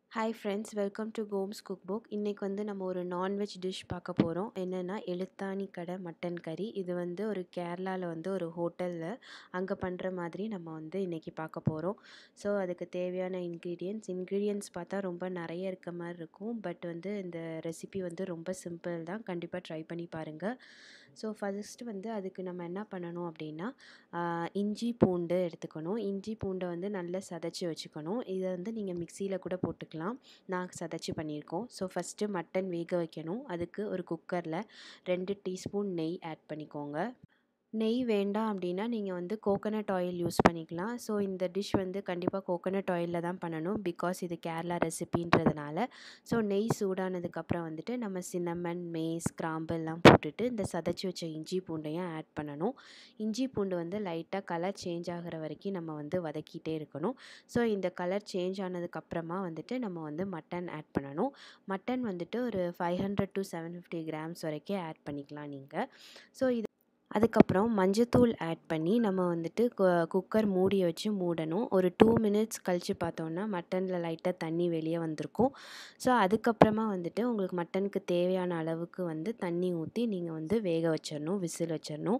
hi friends welcome to Gomes cook book இன்றைக்கி வந்து நம்ம ஒரு நான்வெஜ் டிஷ் பார்க்க போகிறோம் என்னென்னா எழுத்தாணி கடை மட்டன் கறி இது வந்து ஒரு கேரளாவில் வந்து ஒரு ஹோட்டலில் அங்கே பண்ணுற மாதிரி நம்ம வந்து இன்றைக்கி பார்க்க போகிறோம் ஸோ அதுக்கு தேவையான இன்க்ரீடியன்ட்ஸ் இன்க்ரீடியன்ட்ஸ் பார்த்தா ரொம்ப நிறைய இருக்க மாதிரி இருக்கும் பட் வந்து இந்த ரெசிபி வந்து ரொம்ப சிம்பிள் தான் கண்டிப்பாக ட்ரை பண்ணி பாருங்கள் ஸோ ஃபஸ்ட்டு வந்து அதுக்கு நம்ம என்ன பண்ணணும் அப்படின்னா இஞ்சி பூண்டு எடுத்துக்கணும் இஞ்சி பூண்டை வந்து நல்லா சதைச்சி வச்சுக்கணும் இதை வந்து நீங்கள் மிக்சியில் கூட போட்டுக்கலாம் நான் சதைச்சி பண்ணியிருக்கோம் ஸோ ஃபஸ்ட்டு மட்டன் வேக வைக்கணும் அதுக்கு ஒரு குக்கரில் ரெண்டு டீஸ்பூன் நெய் ஆட் பண்ணிக்கோங்க நெய் வேண்டாம் அப்படின்னா நீங்கள் வந்து கோகனட் ஆயில் யூஸ் பண்ணிக்கலாம் ஸோ இந்த டிஷ் வந்து கண்டிப்பாக கோகனட் ஆயிலில் தான் பண்ணணும் பிகாஸ் இது கேரளா ரெசிபின்றதுனால ஸோ நெய் சூடானதுக்கப்புறம் வந்துட்டு நம்ம சின்னமன் மேஸ் கிராம்பு எல்லாம் போட்டுட்டு இந்த சதைச்சி வச்ச இஞ்சி பூண்டையும் ஆட் பண்ணணும் இஞ்சி பூண்டு வந்து லைட்டாக கலர் சேஞ்ச் ஆகிற வரைக்கும் நம்ம வந்து வதக்கிட்டே இருக்கணும் ஸோ இந்த கலர் சேஞ்ச் ஆனதுக்கப்புறமா வந்துட்டு நம்ம வந்து மட்டன் ஆட் பண்ணணும் மட்டன் வந்துட்டு ஒரு five hundred to seven fifty grams வரைக்கும் ஆட் பண்ணிக்கலாம் நீங்கள் ஸோ இது அதுக்கப்புறம் மஞ்சத்தூள் ஆட் பண்ணி நம்ம வந்துட்டு குக்கர் மூடியை வச்சு மூடணும் ஒரு டூ மினிட்ஸ் கழித்து பார்த்தோன்னா மட்டனில் லைட்டாக தண்ணி வெளியே வந்திருக்கும் ஸோ அதுக்கப்புறமா வந்துட்டு உங்களுக்கு மட்டனுக்கு தேவையான அளவுக்கு வந்து தண்ணி ஊற்றி நீங்கள் வந்து வேக வச்சிடணும் விசில் வச்சிடணும்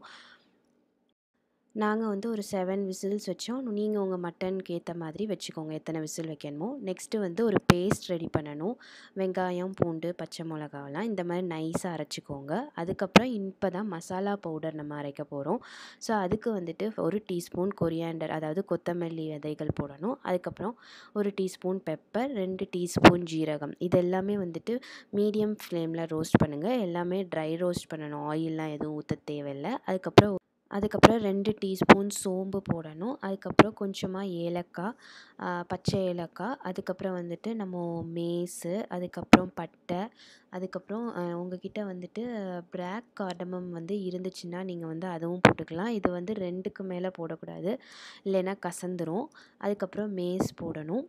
நாங்கள் வந்து ஒரு செவன் விசில்ஸ் வச்சோம் நீங்கள் உங்கள் மட்டனுக்கு ஏற்ற மாதிரி வச்சுக்கோங்க எத்தனை விசில் வைக்கணுமோ நெக்ஸ்ட்டு வந்து ஒரு பேஸ்ட் ரெடி பண்ணணும் வெங்காயம் பூண்டு பச்சை மிளகாவெல்லாம் இந்த மாதிரி நைஸாக அரைச்சிக்கோங்க அதுக்கப்புறம் இப்போ தான் மசாலா பவுடர் நம்ம அரைக்க போகிறோம் ஸோ அதுக்கு வந்துட்டு ஒரு டீஸ்பூன் கொரியாண்டர் அதாவது கொத்தமல்லி விதைகள் போடணும் அதுக்கப்புறம் ஒரு டீஸ்பூன் பெப்பர் ரெண்டு டீஸ்பூன் ஜீரகம் இது எல்லாமே வந்துட்டு மீடியம் ஃப்ளேமில் ரோஸ்ட் பண்ணுங்கள் எல்லாமே ட்ரை ரோஸ்ட் பண்ணணும் ஆயிலெலாம் எதுவும் ஊற்ற தேவையில்லை அதுக்கப்புறம் அதுக்கப்புறம் ரெண்டு டீஸ்பூன் சோம்பு போடணும் அதுக்கப்புறம் கொஞ்சமாக ஏலக்காய் பச்சை ஏலக்காய் அதுக்கப்புறம் வந்துட்டு நம்ம மேஸு அதுக்கப்புறம் பட்டை அதுக்கப்புறம் உங்ககிட்ட வந்துட்டு பிளாக் கார்டமம் வந்து இருந்துச்சுன்னா நீங்கள் வந்து அதுவும் போட்டுக்கலாம் இது வந்து ரெண்டுக்கு மேலே போடக்கூடாது இல்லைன்னா கசந்துரும் அதுக்கப்புறம் மேஸ் போடணும்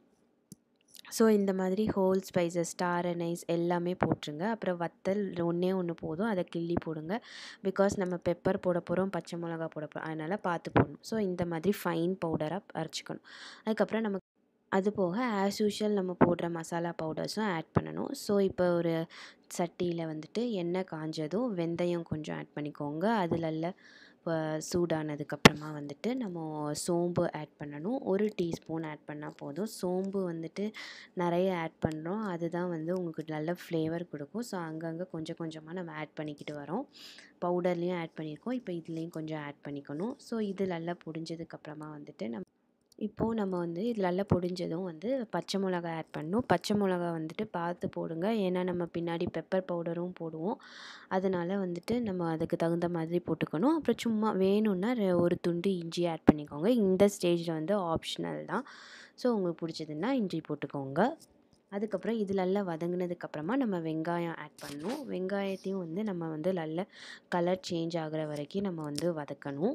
ஸோ இந்த மாதிரி ஹோல் ஸ்பைசஸ் ஸ்டார் அனைஸ் எல்லாமே போட்டுருங்க அப்புறம் வத்தல் ஒன்றே ஒன்று போதும் அதை கிள்ளி போடுங்க பிகாஸ் நம்ம பெப்பர் போட போகிறோம் பச்சை மிளகா போட போகிறோம் அதனால் பார்த்து போடணும் ஸோ இந்த மாதிரி ஃபைன் பவுடராக அரைச்சிக்கணும் அதுக்கப்புறம் நம்ம அது போக ஆஸ் யூஷுவல் நம்ம போடுற மசாலா பவுடர்ஸும் ஆட் பண்ணணும் ஸோ இப்போ ஒரு சட்டியில் வந்துட்டு எண்ணெய் காஞ்சதும் வெந்தயம் கொஞ்சம் ஆட் பண்ணிக்கோங்க அதில் சூடானதுக்கப்புறமா வந்துட்டு நம்ம சோம்பு ஆட் பண்ணணும் ஒரு டீஸ்பூன் ஆட் பண்ணால் போதும் சோம்பு வந்துட்டு நிறைய ஆட் பண்ணுறோம் அதுதான் வந்து உங்களுக்கு நல்ல ஃப்ளேவர் கொடுக்கும் ஸோ அங்கங்கே கொஞ்சம் கொஞ்சமாக நம்ம ஆட் பண்ணிக்கிட்டு வரோம் பவுடர்லேயும் ஆட் பண்ணியிருக்கோம் இப்போ இதுலேயும் கொஞ்சம் ஆட் பண்ணிக்கணும் ஸோ இது நல்லா புடிஞ்சதுக்கப்புறமா வந்துட்டு நம்ம இப்போது நம்ம வந்து இது நல்லா பொடிஞ்சதும் வந்து பச்சை மிளகா ஆட் பண்ணணும் பச்சை மிளகா வந்துட்டு பார்த்து போடுங்க ஏன்னா நம்ம பின்னாடி பெப்பர் பவுடரும் போடுவோம் அதனால் வந்துட்டு நம்ம அதுக்கு தகுந்த மாதிரி போட்டுக்கணும் அப்புறம் சும்மா வேணும்னா ஒரு துண்டு இஞ்சி ஆட் பண்ணிக்கோங்க இந்த ஸ்டேஜில் வந்து ஆப்ஷனல் தான் ஸோ உங்களுக்கு பிடிச்சதுன்னா இஞ்சி போட்டுக்கோங்க அதுக்கப்புறம் இது நல்லா வதங்கினதுக்கப்புறமா நம்ம வெங்காயம் ஆட் பண்ணணும் வெங்காயத்தையும் வந்து நம்ம வந்து நல்ல கலர் சேஞ்ச் ஆகிற வரைக்கும் நம்ம வந்து வதக்கணும்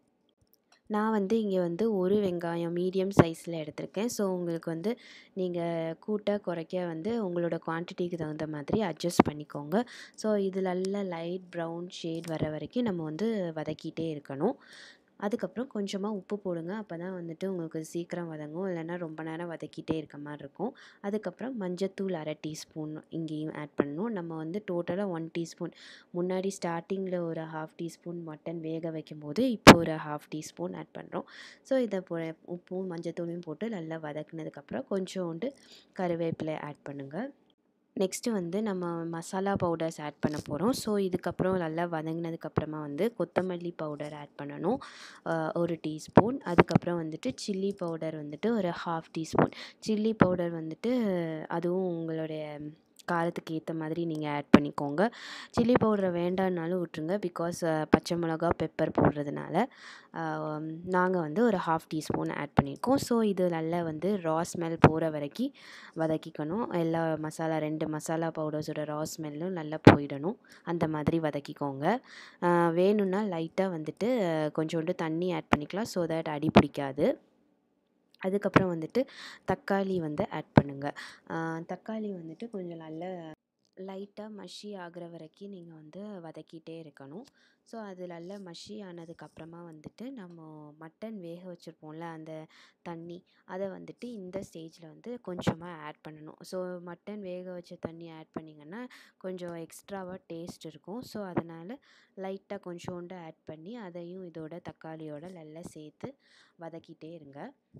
நான் வந்து இங்கே வந்து ஒரு வெங்காயம் மீடியம் சைஸில் எடுத்திருக்கேன் ஸோ உங்களுக்கு வந்து நீங்கள் கூட்ட குறைக்க வந்து உங்களோட குவான்டிட்டிக்கு தகுந்த மாதிரி அட்ஜஸ்ட் பண்ணிக்கோங்க ஸோ இது நல்ல லைட் ப்ரௌன் ஷேட் வர வரைக்கும் நம்ம வந்து வதக்கிட்டே இருக்கணும் அதுக்கப்புறம் கொஞ்சமாக உப்பு போடுங்க அப்போ தான் வந்துட்டு உங்களுக்கு சீக்கிரம் வதங்கும் இல்லைன்னா ரொம்ப நேரம் வதக்கிட்டே இருக்க மாதிரி இருக்கும் அதுக்கப்புறம் மஞ்சத்தூள் அரை டீஸ்பூன் இங்கேயும் ஆட் பண்ணணும் நம்ம வந்து டோட்டலாக ஒன் டீஸ்பூன் முன்னாடி ஸ்டார்டிங்கில் ஒரு ஹாஃப் டீஸ்பூன் மட்டன் வேக வைக்கும் போது இப்போ ஒரு ஹாஃப் டீஸ்பூன் ஆட் பண்ணுறோம் ஸோ இதை போ உப்பும் மஞ்சத்தூளையும் போட்டு நல்லா வதக்குனதுக்கப்புறம் கொஞ்சோண்டு கருவேப்பிலை ஆட் பண்ணுங்கள் நெக்ஸ்ட்டு வந்து நம்ம மசாலா பவுடர்ஸ் ஆட் பண்ண போகிறோம் ஸோ இதுக்கப்புறம் நல்லா வதங்கினதுக்கப்புறமா வந்து கொத்தமல்லி பவுடர் ஆட் பண்ணணும் ஒரு டீஸ்பூன் அதுக்கப்புறம் வந்துட்டு சில்லி பவுடர் வந்துட்டு ஒரு ஹாஃப் டீஸ்பூன் சில்லி பவுடர் வந்துட்டு அதுவும் உங்களுடைய காரத்துக்கு ஏற்ற மாதிரி நீங்கள் ஆட் பண்ணிக்கோங்க சில்லி பவுடரை வேண்டான்னாலும் விட்ருங்க பிகாஸ் பச்சை மிளகா பெப்பர் போடுறதுனால நாங்கள் வந்து ஒரு ஹாஃப் டீஸ்பூன் ஆட் பண்ணியிருக்கோம் ஸோ இது நல்லா வந்து ரா ஸ்மெல் போகிற வரைக்கும் வதக்கிக்கணும் எல்லா மசாலா ரெண்டு மசாலா பவுடர்ஸோட ரா ஸ்மெல்லும் நல்லா போயிடணும் அந்த மாதிரி வதக்கிக்கோங்க வேணும்னா லைட்டாக வந்துட்டு கொஞ்சோண்டு தண்ணி ஆட் பண்ணிக்கலாம் ஸோ தட் அடி பிடிக்காது அதுக்கப்புறம் வந்துட்டு தக்காளி வந்து ஆட் பண்ணுங்கள் தக்காளி வந்துட்டு கொஞ்சம் நல்ல லைட்டாக மஷி ஆகிற வரைக்கும் நீங்கள் வந்து வதக்கிட்டே இருக்கணும் ஸோ அது நல்லா மஷி ஆனதுக்கப்புறமா வந்துட்டு நம்ம மட்டன் வேக வச்சுருப்போம்ல அந்த தண்ணி அதை வந்துட்டு இந்த ஸ்டேஜில் வந்து கொஞ்சமாக ஆட் பண்ணணும் ஸோ மட்டன் வேக வச்ச தண்ணி ஆட் பண்ணிங்கன்னா கொஞ்சம் எக்ஸ்ட்ராவாக டேஸ்ட் இருக்கும் ஸோ அதனால் லைட்டாக கொஞ்சோண்டு ஆட் பண்ணி அதையும் இதோட தக்காளியோட நல்லா சேர்த்து வதக்கிட்டே இருங்க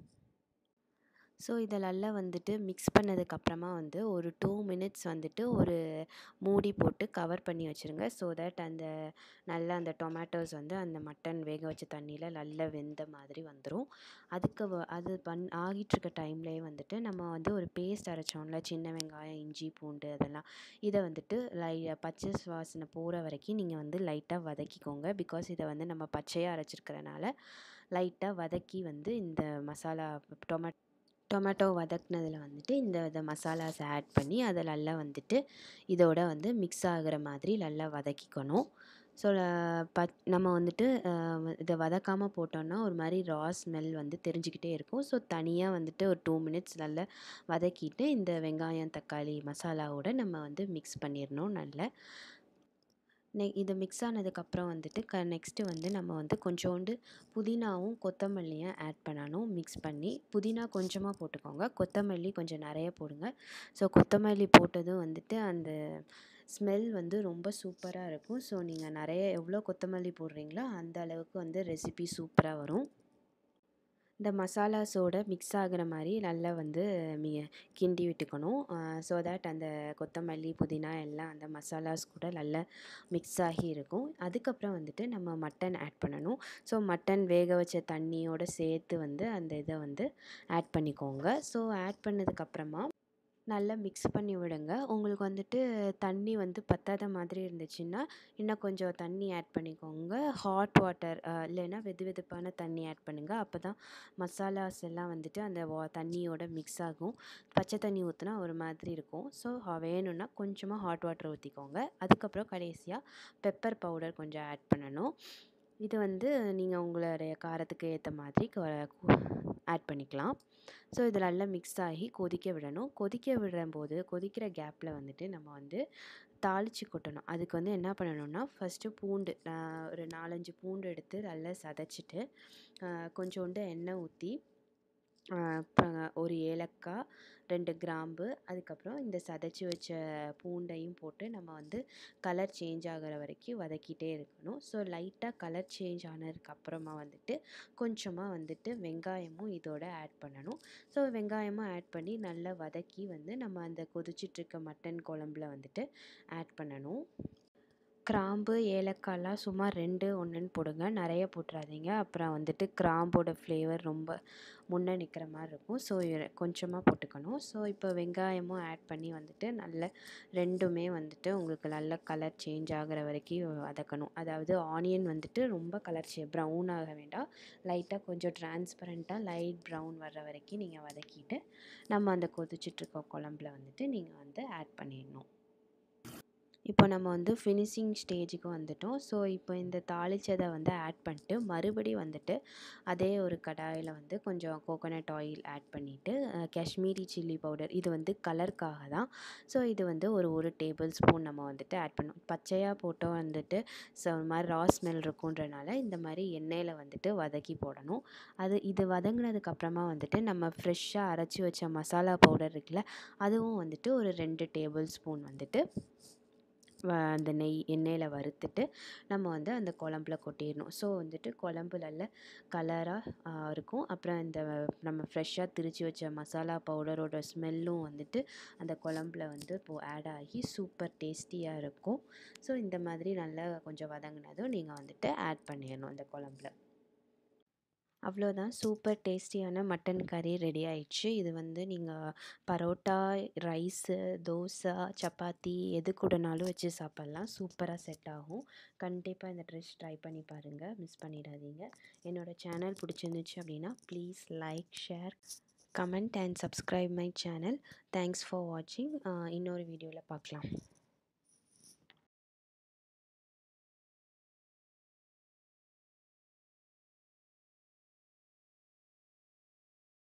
ஸோ இதை நல்லா வந்துட்டு மிக்ஸ் பண்ணதுக்கப்புறமா வந்து ஒரு டூ மினிட்ஸ் வந்துட்டு ஒரு மூடி போட்டு கவர் பண்ணி வச்சுருங்க ஸோ தட் அந்த நல்லா அந்த டொமேட்டோஸ் வந்து அந்த மட்டன் வேக வச்ச தண்ணியில் நல்லா வெந்த மாதிரி வந்துடும் அதுக்கு வ அது பண் ஆகிட்டுருக்க டைம்லேயே வந்துட்டு நம்ம வந்து ஒரு பேஸ்ட் அரைச்சோம்ல சின்ன வெங்காயம் இஞ்சி பூண்டு அதெல்லாம் இதை வந்துட்டு லை பச்சை வாசனை போகிற வரைக்கும் நீங்கள் வந்து லைட்டாக வதக்கிக்கோங்க பிகாஸ் இதை வந்து நம்ம பச்சையாக அரைச்சிருக்கிறனால லைட்டாக வதக்கி வந்து இந்த மசாலா டொமேட்டோ டொமேட்டோ வதக்குனதில் வந்துட்டு இந்த இதை மசாலாஸ் ஆட் பண்ணி அதை நல்லா வந்துட்டு இதோட வந்து மிக்ஸ் ஆகிற மாதிரி நல்லா வதக்கிக்கணும் ஸோ பத் நம்ம வந்துட்டு இதை வதக்காமல் போட்டோன்னா ஒரு மாதிரி ரா ஸ்மெல் வந்து தெரிஞ்சுக்கிட்டே இருக்கும் ஸோ தனியாக வந்துட்டு ஒரு டூ மினிட்ஸ் நல்லா வதக்கிட்டு இந்த வெங்காயம் தக்காளி மசாலாவோட நம்ம வந்து மிக்ஸ் பண்ணிடணும் நல்லா நெ இது மிக்ஸ் ஆனதுக்கப்புறம் வந்துட்டு க நெக்ஸ்ட்டு வந்து நம்ம வந்து கொஞ்சோண்டு புதினாவும் கொத்தமல்லியும் ஆட் பண்ணணும் மிக்ஸ் பண்ணி புதினா கொஞ்சமாக போட்டுக்கோங்க கொத்தமல்லி கொஞ்சம் நிறைய போடுங்க ஸோ கொத்தமல்லி போட்டதும் வந்துட்டு அந்த ஸ்மெல் வந்து ரொம்ப சூப்பராக இருக்கும் ஸோ நீங்கள் நிறைய எவ்வளோ கொத்தமல்லி போடுறீங்களோ அந்த அளவுக்கு வந்து ரெசிபி சூப்பராக வரும் இந்த மசாலாஸோட மிக்ஸ் ஆகிற மாதிரி நல்லா வந்து மி கிண்டி விட்டுக்கணும் ஸோ தட் அந்த கொத்தமல்லி புதினா எல்லாம் அந்த மசாலாஸ் கூட நல்லா மிக்ஸ் ஆகி இருக்கும் அதுக்கப்புறம் வந்துட்டு நம்ம மட்டன் ஆட் பண்ணணும் ஸோ மட்டன் வேக வச்ச தண்ணியோடு சேர்த்து வந்து அந்த இதை வந்து ஆட் பண்ணிக்கோங்க ஸோ ஆட் பண்ணதுக்கப்புறமா நல்லா மிக்ஸ் பண்ணி விடுங்க உங்களுக்கு வந்துட்டு தண்ணி வந்து பத்தாத மாதிரி இருந்துச்சுன்னா இன்னும் கொஞ்சம் தண்ணி ஆட் பண்ணிக்கோங்க ஹாட் வாட்டர் இல்லைன்னா வெது வெதுப்பான தண்ணி ஆட் பண்ணுங்கள் அப்போ தான் மசாலாஸ் எல்லாம் வந்துட்டு அந்த வா தண்ணியோட மிக்ஸ் ஆகும் பச்சை தண்ணி ஊற்றினா ஒரு மாதிரி இருக்கும் ஸோ வேணும்னா கொஞ்சமாக ஹாட் வாட்டர் ஊற்றிக்கோங்க அதுக்கப்புறம் கடைசியாக பெப்பர் பவுடர் கொஞ்சம் ஆட் பண்ணணும் இது வந்து நீங்கள் உங்களுடைய காரத்துக்கு ஏற்ற மாதிரி ஆட் பண்ணிக்கலாம் ஸோ இது நல்லா மிக்ஸ் ஆகி கொதிக்க விடணும் கொதிக்க விடும்போது கொதிக்கிற கேப்பில் வந்துட்டு நம்ம வந்து தாளித்து கொட்டணும் அதுக்கு வந்து என்ன பண்ணணும்னா ஃபஸ்ட்டு பூண்டு ஒரு நாலஞ்சு பூண்டு எடுத்து நல்லா சதைச்சிட்டு கொஞ்சோண்டு எண்ணெய் ஊற்றி ஒரு ஏலக்காய் ரெண்டு கிராம்பு அதுக்கப்புறம் இந்த சதைச்சி வச்ச பூண்டையும் போட்டு நம்ம வந்து கலர் சேஞ்ச் ஆகிற வரைக்கும் வதக்கிட்டே இருக்கணும் ஸோ லைட்டாக கலர் சேஞ்ச் ஆனதுக்கப்புறமா வந்துட்டு கொஞ்சமாக வந்துட்டு வெங்காயமும் இதோட ஆட் பண்ணணும் ஸோ வெங்காயமும் ஆட் பண்ணி நல்லா வதக்கி வந்து நம்ம அந்த கொதிச்சிட்ருக்க மட்டன் குழம்புல வந்துட்டு ஆட் பண்ணணும் கிராம்பு ஏலக்காய்லாம் சும்மா ரெண்டு ஒன்றுன்னு போடுங்க நிறைய போட்டுறாதீங்க அப்புறம் வந்துட்டு கிராம்போட ஃப்ளேவர் ரொம்ப முன்னே நிற்கிற மாதிரி இருக்கும் ஸோ கொஞ்சமாக போட்டுக்கணும் ஸோ இப்போ வெங்காயமும் ஆட் பண்ணி வந்துட்டு நல்ல ரெண்டுமே வந்துட்டு உங்களுக்கு நல்ல கலர் சேஞ்ச் ஆகிற வரைக்கும் வதக்கணும் அதாவது ஆனியன் வந்துட்டு ரொம்ப கலர் சே ப்ரௌன் ஆக வேண்டாம் லைட்டாக கொஞ்சம் டிரான்ஸ்பரண்ட்டாக லைட் ப்ரௌன் வர்ற வரைக்கும் நீங்கள் வதக்கிட்டு நம்ம அந்த கொதிச்சிட்ருக்க குழம்புல வந்துட்டு நீங்கள் வந்து ஆட் பண்ணிடணும் இப்போ நம்ம வந்து ஃபினிஷிங் ஸ்டேஜுக்கு வந்துட்டோம் ஸோ இப்போ இந்த தாளிச்சதை வந்து ஆட் பண்ணிட்டு மறுபடி வந்துட்டு அதே ஒரு கடாயில் வந்து கொஞ்சம் கோகோனட் ஆயில் ஆட் பண்ணிவிட்டு காஷ்மீரி சில்லி பவுடர் இது வந்து கலருக்காக தான் ஸோ இது வந்து ஒரு ஒரு டேபிள் ஸ்பூன் நம்ம வந்துட்டு ஆட் பண்ணோம் பச்சையாக போட்டோம் வந்துட்டு ஸோ ஒரு மாதிரி ரா ஸ்மெல் இருக்குன்றனால இந்த மாதிரி எண்ணெயில் வந்துட்டு வதக்கி போடணும் அது இது வதங்கினதுக்கப்புறமா வந்துட்டு நம்ம ஃப்ரெஷ்ஷாக அரைச்சி வச்ச மசாலா பவுடர் இருக்குல்ல அதுவும் வந்துட்டு ஒரு ரெண்டு டேபிள் ஸ்பூன் வந்துட்டு அந்த நெய் எண்ணெயில் வறுத்துட்டு நம்ம வந்து அந்த குழம்புல கொட்டிடணும் ஸோ வந்துட்டு குழம்பு நல்ல கலராக இருக்கும் அப்புறம் இந்த நம்ம ஃப்ரெஷ்ஷாக திரிச்சு வச்ச மசாலா பவுடரோட ஸ்மெல்லும் வந்துட்டு அந்த குழம்புல வந்து இப்போது ஆட் ஆகி சூப்பர் டேஸ்டியாக இருக்கும் ஸோ இந்த மாதிரி நல்லா கொஞ்சம் வதங்கினதும் நீங்கள் வந்துட்டு ஆட் பண்ணிடணும் அந்த குழம்புல அவ்வளோதான் சூப்பர் டேஸ்டியான மட்டன் கறி ரெடி ஆயிடுச்சு இது வந்து நீங்கள் பரோட்டா ரைஸு தோசை சப்பாத்தி எது கூடனாலும் வச்சு சாப்பிட்லாம் சூப்பராக செட் ஆகும் கண்டிப்பாக இந்த ட்ரெஸ் ட்ரை பண்ணி பாருங்கள் மிஸ் பண்ணிடாதீங்க என்னோடய சேனல் பிடிச்சிருந்துச்சு அப்படின்னா please like share comment and subscribe my channel thanks for வாட்சிங் இன்னொரு வீடியோவில் பார்க்கலாம்